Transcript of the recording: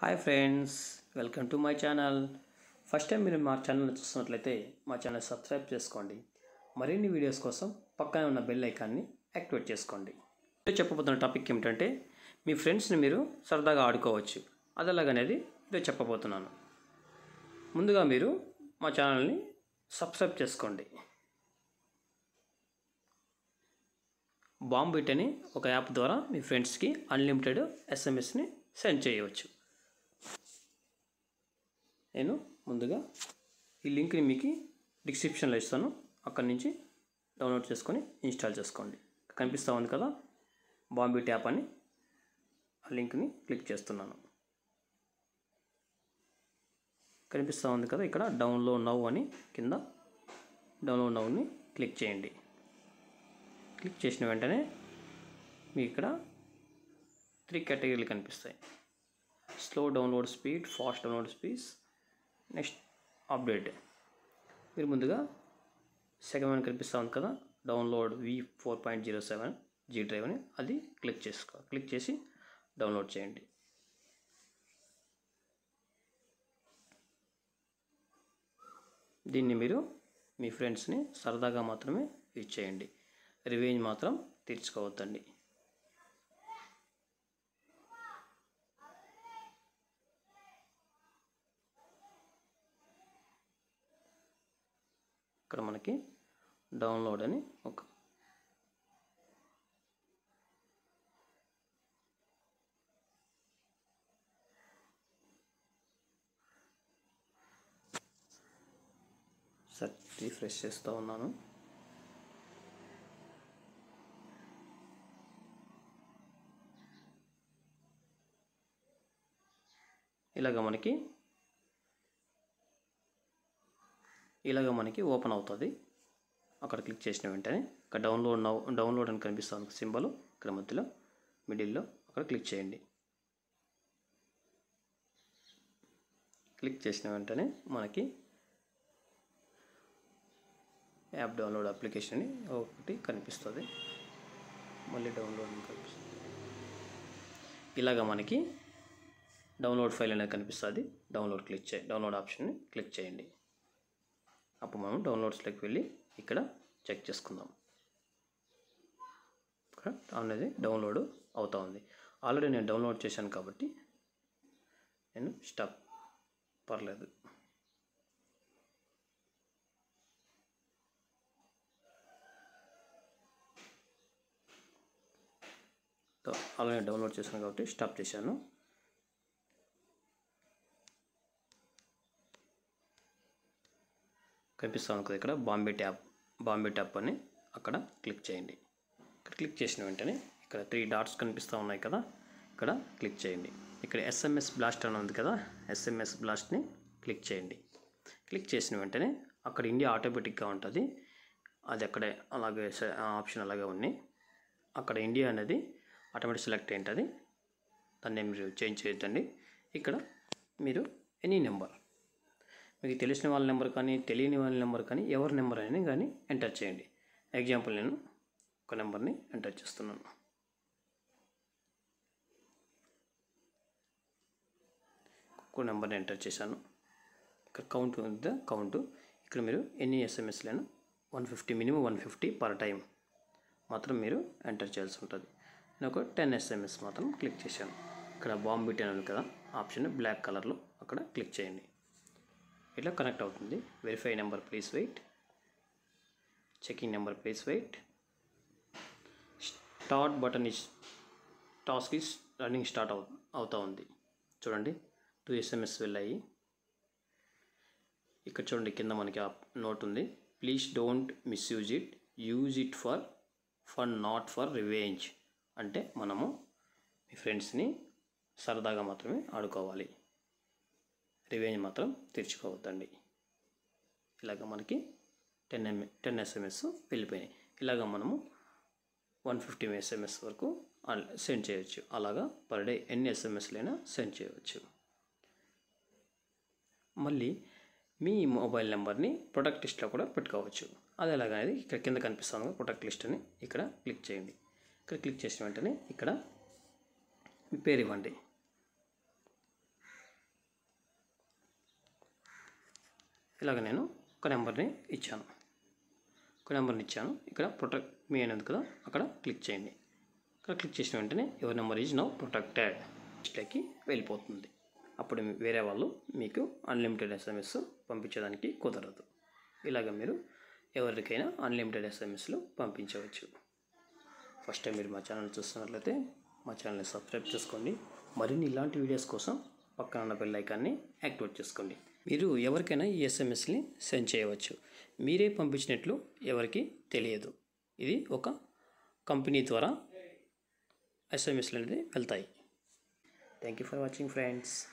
hi friends welcome to my channel first time మీరు మా channel చూస్తున్నట్లయితే మా ఛానల్ సబ్స్క్రైబ్ చేసుకోండి మరిన్ని వీడియోస్ కోసం పక్కనే ఉన్న బెల్ ఐకాన్ని యాక్టివేట్ చేసుకోండి ఇప్పుడు చెప్పబోతున్న టాపిక్ ఏమిటంటే మీ ఫ్రెండ్స్ని మీరు సరదాగా ఆడుకోవచ్చు అది ఎలాగనేది ఇదే చెప్పబోతున్నాను ముందుగా మీరు మా ఛానల్ని సబ్స్క్రైబ్ చేసుకోండి బాంబిట్ అని ఒక యాప్ ద్వారా మీ ఫ్రెండ్స్కి అన్లిమిటెడ్ ఎస్ఎంఎస్ని సెండ్ చేయవచ్చు నేను ముందుగా ఈ లింక్ని మీకు డిస్క్రిప్షన్లో ఇస్తాను అక్కడి నుంచి డౌన్లోడ్ చేసుకొని ఇన్స్టాల్ చేసుకోండి కనిపిస్తూ ఉంది కదా బాంబిట్ యాప్ అని ఆ లింక్ని క్లిక్ చేస్తున్నాను కనిపిస్తూ ఉంది కదా ఇక్కడ డౌన్లోడ్ నవ్ అని కింద డౌన్లోడ్ నవ్ని క్లిక్ చేయండి క్లిక్ చేసిన వెంటనే మీకు ఇక్కడ త్రీ కేటగిరీలు కనిపిస్తాయి slow download speed fast download speeds next update మీరు ముందుగా సెకండ్ వన్ కనిపిస్తూ ఉంది కదా download V four point zero seven G drive అని అది క్లిక్ చేసుకో క్లిక్ చేసి డౌన్లోడ్ చేయండి దీన్ని మీరు మీ ఫ్రెండ్స్ని సరదాగా మాత్రమే యూజ్ చేయండి రివేంజ్ మాత్రం తీర్చుకోవద్దండి ఇక్కడ మనకి డౌన్లోడ్ అని ఒక సరే రీఫ్రెష్ చేస్తూ ఉన్నాను ఇలాగ మనకి ఇలాగ మనకి ఓపెన్ అవుతుంది అక్కడ క్లిక్ చేసిన వెంటనే ఇక్కడ డౌన్లోడ్ నౌ డౌన్లోడ్ అని కనిపిస్తుంది సింబల్ ఇక్కడ మధ్యలో మిడిల్లో అక్కడ క్లిక్ చేయండి క్లిక్ చేసిన వెంటనే మనకి యాప్ డౌన్లోడ్ అప్లికేషన్ ఒకటి కనిపిస్తుంది మళ్ళీ డౌన్లోడ్ అని కనిపిస్తుంది ఇలాగ మనకి డౌన్లోడ్ ఫైల్ అనేది కనిపిస్తుంది డౌన్లోడ్ క్లిక్ చేయ డౌన్లోడ్ ఆప్షన్ని క్లిక్ చేయండి అప్పుడు మనం డౌన్లోడ్స్లోకి వెళ్ళి ఇక్కడ చెక్ చేసుకుందాం ఇక్కడ అనేది డౌన్లోడ్ అవుతా ఉంది ఆల్రెడీ నేను డౌన్లోడ్ చేశాను కాబట్టి నేను స్టాప్ పర్లేదు ఆల్రెడీ డౌన్లోడ్ చేశాను కాబట్టి స్టాప్ చేశాను కనిపిస్తాను కదా ఇక్కడ బాంబే ట్యాప్ బాంబే ట్యాప్ అని అక్కడ క్లిక్ చేయండి ఇక్కడ క్లిక్ చేసిన వెంటనే ఇక్కడ త్రీ డాట్స్ కనిపిస్తూ ఉన్నాయి కదా ఇక్కడ క్లిక్ చేయండి ఇక్కడ ఎస్ఎంఎస్ బ్లాస్ట్ అని ఉంది కదా ఎస్ఎంఎస్ బ్లాస్ట్ని క్లిక్ చేయండి క్లిక్ చేసిన వెంటనే అక్కడ ఇండియా ఆటోమేటిక్గా ఉంటుంది అది అక్కడే అలాగే ఆప్షన్ అలాగే ఉన్నాయి అక్కడ ఇండియా అనేది ఆటోమేటిక్ సెలెక్ట్ అయింటుంది దాన్ని మీరు చేంజ్ చేయొద్దండి ఇక్కడ మీరు ఎనీ నెంబర్ మీకు తెలిసిన వాళ్ళ నెంబర్ కానీ తెలియని వాళ్ళ నెంబర్ కానీ ఎవరి నెంబర్ అయినా కానీ ఎంటర్ చేయండి ఎగ్జాంపుల్ నేను ఒక నెంబర్ని ఎంటర్ చేస్తున్నాను ఒక నెంబర్ని ఎంటర్ చేశాను ఇక్కడ కౌంట్ ఉంది కౌంట్ ఇక్కడ మీరు ఎన్ని ఎస్ఎంఎస్లను one fifty minimum one fifty per time మాత్రం మీరు ఎంటర్ చేయాల్సి ఉంటుంది నేను ఒక టెన్ ఎస్ఎంఎస్ మాత్రం క్లిక్ చేశాను ఇక్కడ బాంబిట్ అని ఉంది కదా ఆప్షన్ బ్లాక్ కలర్లో అక్కడ క్లిక్ చేయండి ఇట్లా కనెక్ట్ అవుతుంది verify number please wait checking number please wait start button is task is running start అవు అవుతూ ఉంది చూడండి టూ ఎస్ఎంఎస్ వెళ్ళాయి ఇక్కడ చూడండి కింద మనకి ఆ నోట్ ఉంది please don't misuse it use it for for not for revenge అంటే మనము మీ ఫ్రెండ్స్ని సరదాగా మాత్రమే ఆడుకోవాలి రివేంజ్ మాత్రం తీర్చుకోవద్దండి ఇలాగ మనకి టెన్ ఎంఏ టెన్ ఎస్ఎంఎస్ వెళ్ళిపోయినాయి ఇలాగ మనము వన్ ఫిఫ్టీ ఎస్ఎంఎస్ వరకు సెండ్ చేయవచ్చు అలాగా పర్ డే ఎన్ని ఎస్ఎంఎస్లైనా సెండ్ చేయవచ్చు మళ్ళీ మీ మొబైల్ నెంబర్ని ప్రొడక్ట్ లిస్ట్లో కూడా పెట్టుకోవచ్చు అది ఎలాగనేది ఇక్కడ కింద కనిపిస్తుంది ప్రొడక్ట్ లిస్ట్ అని ఇక్కడ క్లిక్ చేయండి ఇక్కడ క్లిక్ చేసిన వెంటనే ఇక్కడ మీ పేరు ఇవ్వండి ఇలాగ నేను ఒక నెంబర్ని ఇచ్చాను ఒక నెంబర్ని ఇచ్చాను ఇక్కడ ప్రొటెక్ట్ మీ అనేది కదా అక్కడ క్లిక్ చేయండి ఇక్కడ క్లిక్ చేసిన వెంటనే your number is now protected లిస్ట్లోకి వెళ్ళిపోతుంది అప్పుడు మీ- వేరే వాళ్ళు మీకు అన్లిమిటెడ్ ఎస్ఎంఎస్ పంపించడానికి కుదరదు ఇలాగ మీరు ఎవరికైనా అన్లిమిటెడ్ ఎస్ఎంఎస్లు పంపించవచ్చు ఫస్ట్ టైం మీరు మా ఛానల్ చూస్తున్నట్లయితే మా ఛానల్ని సబ్స్క్రైబ్ చేసుకోండి మరిన్ని ఇలాంటి వీడియోస్ కోసం పక్కన ఉన్న బెల్ ఐకాన్ని యాక్టివేట్ చేసుకోండి మీరు ఎవరికైనా ఈ ఎస్ఎంఎస్ని సెండ్ చేయవచ్చు మీరే పంపించినట్లు ఎవరికి తెలియదు ఇది ఒక కంపెనీ ద్వారా ఎస్ఎంఎస్లు అనేది వెళ్తాయి thank you for watching friends